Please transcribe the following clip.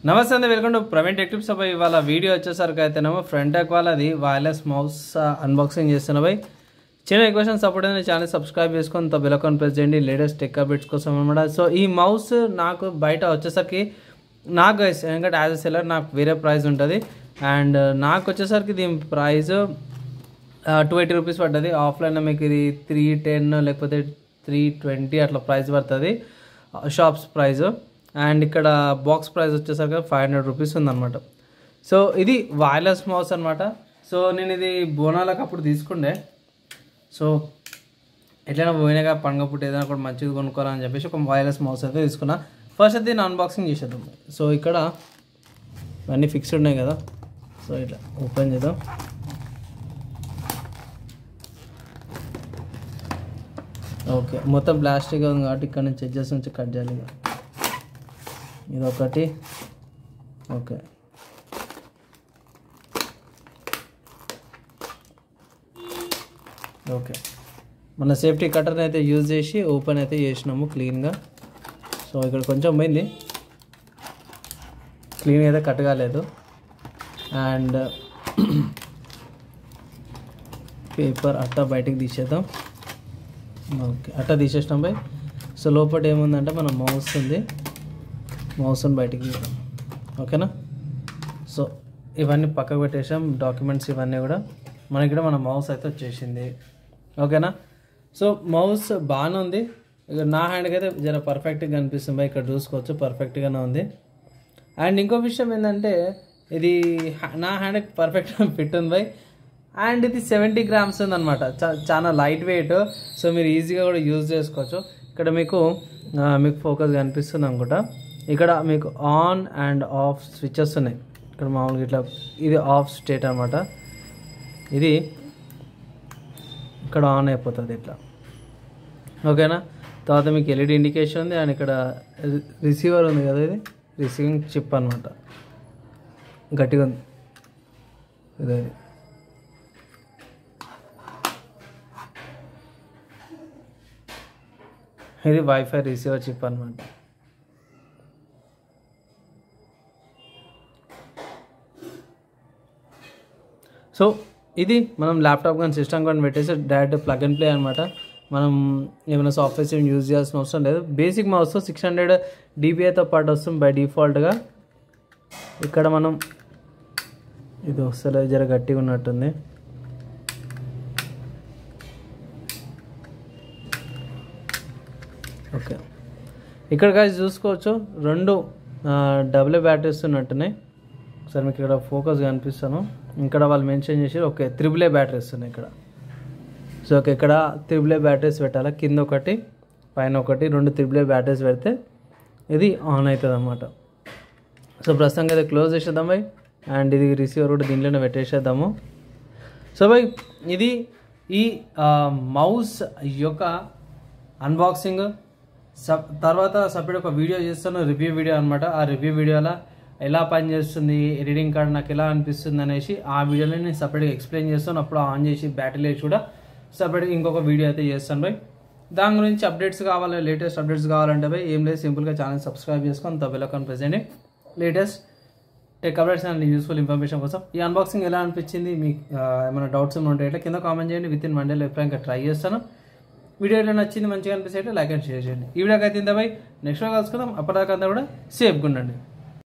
నమస్తే అండి welcome to Praveen tech tips అబ్బాయి ఇవాళ వీడియో వచ్చేసరికి అయితేనేమో ఫ్రంట్ టెక్ వాళ్ళది వైర్లెస్ మౌస్ అన్బాక్సింగ్ చేస్తున్నా బై చిన్న రిక్వెషన్ సపోర్ట్ అయిన ఛానల్ సబ్స్క్రైబ్ చేసుకొని తో బెల్ ఐకాన్ ప్రెస్ చేయండి లేటెస్ట్ టెక్ అప్డేట్స్ కోసం అనమాట సో ఈ మౌస్ నాకు బయట వచ్చేసరికి నాకు guys, ఎందుకంటే యాజ్ అ సెల్లర్ నాకు వేరే ప్రైస్ ఉంటుంది అండ్ నాకు వచ్చేసరికి దీని ప్రైస్ టూ ఎయిటీ రూపీస్ పడ్డది ఆఫ్లైన్ మీకు ఇది త్రీ టెన్ లేకపోతే త్రీ ట్వంటీ అట్లా ప్రైస్ పడుతుంది షాప్స్ ప్రైస్ అండ్ ఇక్కడ బాక్స్ ప్రైస్ వచ్చేసరికి ఫైవ్ హండ్రెడ్ రూపీస్ ఉందన్నమాట సో ఇది వైర్లెస్ మౌస్ అనమాట సో నేను ఇది బోనాలకు అప్పుడు తీసుకుండే సో ఎట్లైనా పోయినాగా పండుగ పుట్టి ఏదైనా కూడా మంచిది కొనుక్కోవాలని చెప్పేసి ఒక వైర్లెస్ మౌస్ అయితే తీసుకున్నా ఫస్ట్ అయితే దీన్ని అన్బాక్సింగ్ చేసేద్దాం సో ఇక్కడ ఇవన్నీ ఫిక్స్డ్ ఉన్నాయి కదా సో ఇట్లా ఓపెన్ చేద్దాం ఓకే మొత్తం ప్లాస్టిక్ ఉంది కాబట్టి ఇక్కడ నుంచి ఎడ్జెస్ నుంచి కట్ చేయాలి ఇక. ఇది ఒకటి ఓకే ఓకే మన సేఫ్టీ కట్టర్ని అయితే యూజ్ చేసి ఓపెన్ అయితే చేసినాము క్లీన్గా సో ఇక్కడ కొంచెం పోయింది క్లీన్ అయితే కట్ కాలేదు అండ్ పేపర్ అట్ట బయటికి తీసేద్దాం ఓకే అట్ట తీసేసినాం బై సో లోపల ఏముందంటే మన మౌస్ ఉంది మౌస్ని బయటికి తీద్దాం ఓకేనా సో ఇవన్నీ పక్కకు పెట్టేసాం డాక్యుమెంట్స్ ఇవన్నీ కూడా మనకి ఇక్కడ మన మౌస్ అయితే వచ్చేసింది ఓకేనా సో మౌస్ బాగానే ఉంది ఇక నా హ్యాండ్కి అయితే జర పర్ఫెక్ట్గా కనిపిస్తుంది బై ఇక్కడ చూసుకోవచ్చు పర్ఫెక్ట్గానే ఉంది అండ్ ఇంకో విషయం ఏంటంటే ఇది హ- నా హ్యాండ్కి పర్ఫెక్ట్గా ఫిట్ ఉంది బై అండ్ ఇది సెవెంటీ గ్రామ్స్ ఉందన్నమాట చా చాలా లైట్ వెయిట్ సో మీరు ఈజీగా కూడా యూజ్ చేసుకోవచ్చు ఇక్కడ మీకు ఆ, మీకు ఫోకస్ కనిపిస్తుంది అనుకుంటా ఇక్కడ మీకు ఆన్ అండ్ ఆఫ్ స్విచెస్ ఉన్నాయి ఇక్కడ మామూలుగా ఇట్లా ఇది ఆఫ్ స్టేట్ అనమాట ఇది ఇక్కడ ఆన్ అయిపోతుంది ఇట్లా ఓకేనా తర్వాత మీకు ఎల్ఈడి ఇండికేషన్ ఉంది అండ్ ఇక్కడ రిసీవర్ ఉంది కదా ఇది రిసీవింగ్ చిప్ అనమాట గట్టిగా ఉంది ఇదే ఇది వైఫై రిసీవర్ చిప్ అనమాట సో ఇది మనం ల్యాప్టాప్ కానీ సిస్టమ్ కానీ పెట్టేసి డైరెక్ట్ ప్లగ్ అండ్ ప్లే అనమాట మనం ఏమైనా సాఫ్ట్వేర్స్ ఏమి యూజ్ చేయాల్సిన అవసరం లేదు బేసిక్ మౌస్ సిక్స్ హండ్రెడ్ డిబిఐతో పాటు వస్తుంది బై డిఫాల్ట్గా ఇక్కడ మనం ఇది వస్తలేదు జర గట్టిగా ఉన్నట్టుంది ఓకే ఇక్కడ కాదు చూసుకోవచ్చు రెండు డబుల్ బ్యాటరీస్ ఉన్నట్టున్నాయి ఒకసారి మీకు ఇక్కడ ఫోకస్ కనిపిస్తాను ఇక్కడ వాళ్ళు మెన్షన్ చేసి ఓకే త్రిబుల్ ఏ బ్యాటరీస్ ఉన్నాయి ఇక్కడ సో ఓకే ఇక్కడ త్రిబుల్ ఏ బ్యాటరీస్ పెట్టాలి కింద ఒకటి పైన ఒకటి రెండు త్రిబుల్ ఏ బ్యాటరీస్ పెడితే ఇది ఆన్ అవుతుంది అన్నమాట సో ప్రస్తుతానికి అయితే క్లోజ్ చేసేద్దాం బై అండ్ ఇది రిసీవర్ కూడా దీంట్లోనే పెట్టేసేద్దాము సో బై ఇది ఈ మౌస్ యొక్క అన్బాక్సింగ్ సబ్ తర్వాత సపరేట్ ఒక వీడియో చేస్తాను రివ్యూ వీడియో అనమాట ఆ రివ్యూ వీడియోలో ఎలా పనిచేస్తుంది రీడింగ్ కార్డ్ నాకు ఎలా అనిపిస్తుంది అనేసి ఆ వీడియోలో నేను సపరేట్గా ఎక్స్ప్లెయిన్ చేస్తాను అప్పుడు ఆన్ చేసి బ్యాటరీ వేసి కూడా సపరేట్గా ఇంకొక వీడియో అయితే చేస్తాను బై దాని గురించి అప్డేట్స్ కావాలి లేటెస్ట్ అప్డేట్స్ కావాలంటే బై ఏం లేదు సింపుల్గా ఛానల్ సబ్స్క్రైబ్ చేసుకొని తబెలకాన్ present latest tech updates and useful information కోసం ఈ అన్బాక్సింగ్ ఎలా అనిపించింది మీకు ఆ, ఏమైనా డౌట్స్ ఏమైనా ఉంటే కింద కామెంట్ చేయండి విత్ ఇన్ వన్ డేలో ఎప్పుడైనా ఇంకా ట్రై చేస్తాను వీడియో ఎలా నచ్చింది మంచిగా అనిపిస్తే లైక్ అండ్ షేర్ చేయండి ఈ వీడియోకి అయితే ఇంత బై నెక్స్ట్ కలుసుకుందాం అప్పటిదాకా అంతా కూడా సేఫ్గా ఉండండి